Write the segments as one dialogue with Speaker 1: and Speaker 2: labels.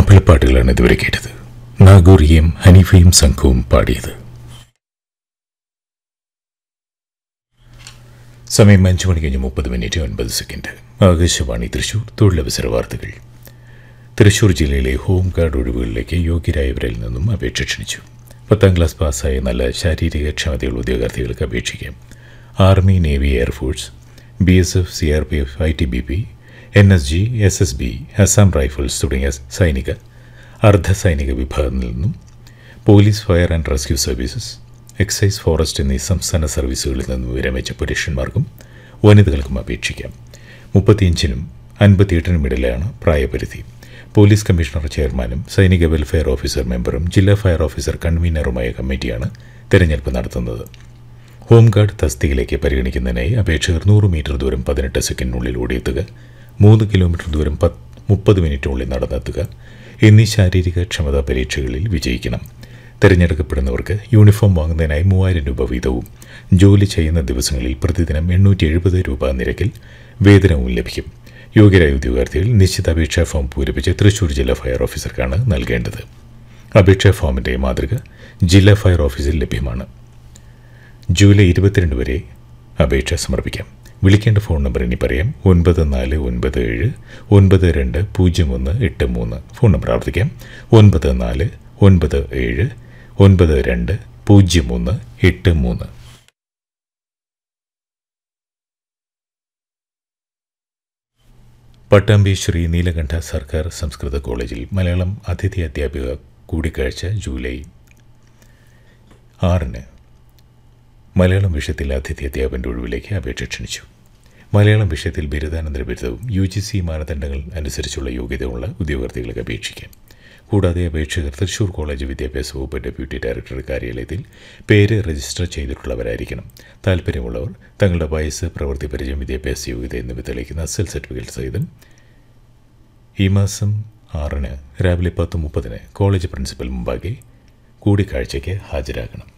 Speaker 1: മാപ്പിളപ്പാട്ടുകളാണ് ഇതുവരെ കേട്ടത് നാഗൂറിയും ഹനീഫയും സംഘവും പാടിയത് സമയം അഞ്ചു മണി കഴിഞ്ഞ് മുപ്പത് മിനിറ്റ് ഒൻപത് സെക്കൻഡ് ആകാശവാണി തൃശൂർ തൊഴിലവസര വാർത്തകൾ തൃശൂർ ജില്ലയിലെ ഹോം ഗാർഡ് ഒഴിവുകളിലേക്ക് യോഗ്യരായവരിൽ നിന്നും അപേക്ഷ ക്ഷണിച്ചു പത്താം ക്ലാസ് പാസ്സായ നല്ല ശാരീരിക ക്ഷമതയുള്ള ഉദ്യോഗാർത്ഥികൾക്ക് അപേക്ഷിക്കാം army navy air force B S F C R P F I T B P N S G S S B Assam rifles തുടങ്ങിയ സൈനിക അർദ്ധ സൈനിക വിഭാഗത്തിൽ നിന്നും police fire and rescue services excise forest എന്നീ സംസ്ഥാന സർവീസുകളിൽ നിന്നും വിരമിച്ച പുരുഷന്മാർക്കും വനിതകൾക്കും അപേക്ഷിക്കാം മുപ്പത്തിയഞ്ചിനും അൻപത്തിയെട്ടിനും ഇടയിലാണ് പ്രായപരിധി പോലീസ് കമ്മീഷണർ ചെയർമാനും സൈനിക വെൽഫെയർ ഓഫീസർ മെമ്പറും ജില്ലാ ഫയർ ഓഫീസർ കൺവീനറുമായ കമ്മിറ്റിയാണ് തെരഞ്ഞെടുപ്പ് നടത്തുന്നത് ഹോംഗാർഡ് തസ്തികയിലേക്ക് പരിഗണിക്കുന്നതിനായി അപേക്ഷകർ നൂറ് മീറ്റർ ദൂരം പതിനെട്ട് സെക്കൻഡിനുള്ളിൽ ഓടിയെത്തുക മൂന്ന് കിലോമീറ്റർ ദൂരം പത്ത് മുപ്പത് മിനിറ്റിനുള്ളിൽ നടന്നെത്തുക എന്നീ ശാരീരിക ക്ഷമതാ പരീക്ഷകളിൽ വിജയിക്കണം തിരഞ്ഞെടുക്കപ്പെടുന്നവർക്ക് യൂണിഫോം വാങ്ങുന്നതിനായി മൂവായിരം രൂപ വീതവും ജോലി ചെയ്യുന്ന ദിവസങ്ങളിൽ പ്രതിദിനം എണ്ണൂറ്റി എഴുപത് രൂപ നിരക്കിൽ വേതനവും ലഭിക്കും യോഗ്യരായ ഉദ്യോഗാർത്ഥികൾ നിശ്ചിത അപേക്ഷാ ഫോം പൂരിപ്പിച്ച് തൃശൂർ ജില്ലാ ഫയർ ഓഫീസർക്കാണ് നൽകേണ്ടത് അപേക്ഷാ ഫോമിൻ്റെ മാതൃക ജില്ലാ ഫയർ ഓഫീസിൽ ലഭ്യമാണ് ജൂലൈ ഇരുപത്തിരണ്ട് വരെ അപേക്ഷ സമർപ്പിക്കാം വിളിക്കേണ്ട ഫോൺ നമ്പർ ഇനി പറയാം ഒൻപത് നാല് ഒൻപത് ഏഴ് ഒൻപത് രണ്ട് പൂജ്യം ഒന്ന് എട്ട് മൂന്ന് ഫോൺ നമ്പർ ആവർത്തിക്കാം ഒൻപത് നാല് ഒൻപത് ഏഴ് ഒൻപത് രണ്ട് പൂജ്യം ഒന്ന് എട്ട് മൂന്ന് പട്ടാമ്പി ശ്രീ നീലകണ്ഠ സർക്കാർ സംസ്കൃത കോളേജിൽ മലയാളം അതിഥി അധ്യാപിക കൂടിക്കാഴ്ച ജൂലൈ ആറിന് മലയാളം വിഷയത്തിൽ അതിഥി അധ്യാപൻ്റെ ഒഴിവിലേക്ക് അപേക്ഷ ക്ഷണിച്ചു മലയാളം വിഷയത്തിൽ ബിരുദാനന്തര ബിരുദവും യു ജി സി മാനദണ്ഡങ്ങൾ അനുസരിച്ചുള്ള യോഗ്യതയുള്ള ഉദ്യോഗാർത്ഥികൾക്ക് അപേക്ഷിക്കാം കൂടാതെ അപേക്ഷകർ തൃശൂർ കോളേജ് വിദ്യാഭ്യാസ വകുപ്പ് ഡെപ്യൂട്ടി ഡയറക്ടർ കാര്യാലയത്തിൽ പേര് രജിസ്റ്റർ ചെയ്തിട്ടുള്ളവരായിരിക്കണം താല്പര്യമുള്ളവർ തങ്ങളുടെ വയസ്സ് പ്രവൃത്തി പരിചയം വിദ്യാഭ്യാസ യോഗ്യത എന്നിവ തെളിയിക്കുന്ന അസൽ സർട്ടിഫിക്കറ്റ് സഹിതം ഈ മാസം ആറിന് രാവിലെ പത്ത് മുപ്പതിന് കോളേജ് പ്രിൻസിപ്പൽ മുമ്പാകെ കൂടിക്കാഴ്ചയ്ക്ക് ഹാജരാകണം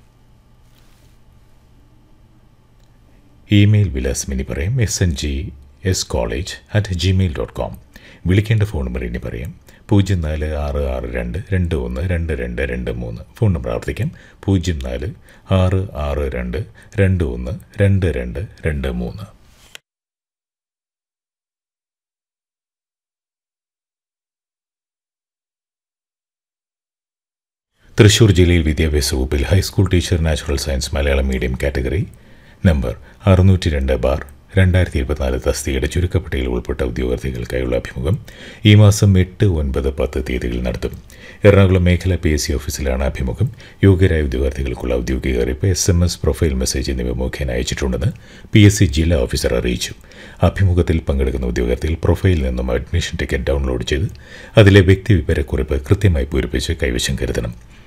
Speaker 1: ഇമെയിൽ വിലാസം ഇനി പറയാം S N G S college at Gmail dot com വിളിക്കേണ്ട ഫോൺ നമ്പർ ഇനി പറയാം പൂജ്യം നാല് ആറ് ആറ് രണ്ട് രണ്ട് ഒന്ന് രണ്ട് രണ്ട് രണ്ട് മൂന്ന് ഫോൺ നമ്പർ ആവർത്തിക്കാം പൂജ്യം നാല് ആറ് ആറ് രണ്ട് രണ്ട് ഒന്ന് രണ്ട് രണ്ട് രണ്ട് മൂന്ന് തൃശൂർ ജില്ലയിൽ വിദ്യാഭ്യാസ വകുപ്പിൽ high school teacher natural science Malayalam medium category number അറുന്നൂറ്റി രണ്ട് ബാർ രണ്ടായിരത്തി ഇരുപത്തിനാല് തസ്തികയുടെ ചുരുക്കപ്പട്ടികയിൽ ഉൾപ്പെട്ട ഉദ്യോഗാർത്ഥികൾക്കായുള്ള അഭിമുഖം ഈ മാസം എട്ട് ഒൻപത് പത്ത് തീയതികളിൽ നടത്തും എറണാകുളം മേഖല പി എസ് സി ഓഫീസിലാണ് അഭിമുഖം യോഗ്യരായ ഉദ്യോഗാർത്ഥികൾക്കുള്ള ഔദ്യോഗിക അറിയിപ്പ് S M S profile message എന്നിവ മുഖേന അയച്ചിട്ടുണ്ടെന്ന് പി എസ് സി ജില്ലാ ഓഫീസർ അറിയിച്ചു അഭിമുഖത്തിൽ പങ്കെടുക്കുന്ന ഉദ്യോഗാർത്ഥികൾ പ്രൊഫൈലിൽ നിന്നും അഡ്മിഷൻ ടിക്കറ്റ് ഡൗൺലോഡ് ചെയ്ത് അതിലെ വ്യക്തിവിവരക്കുറിപ്പ് കൃത്യമായി പൂരിപ്പിച്ച് കൈവശം കരുതണം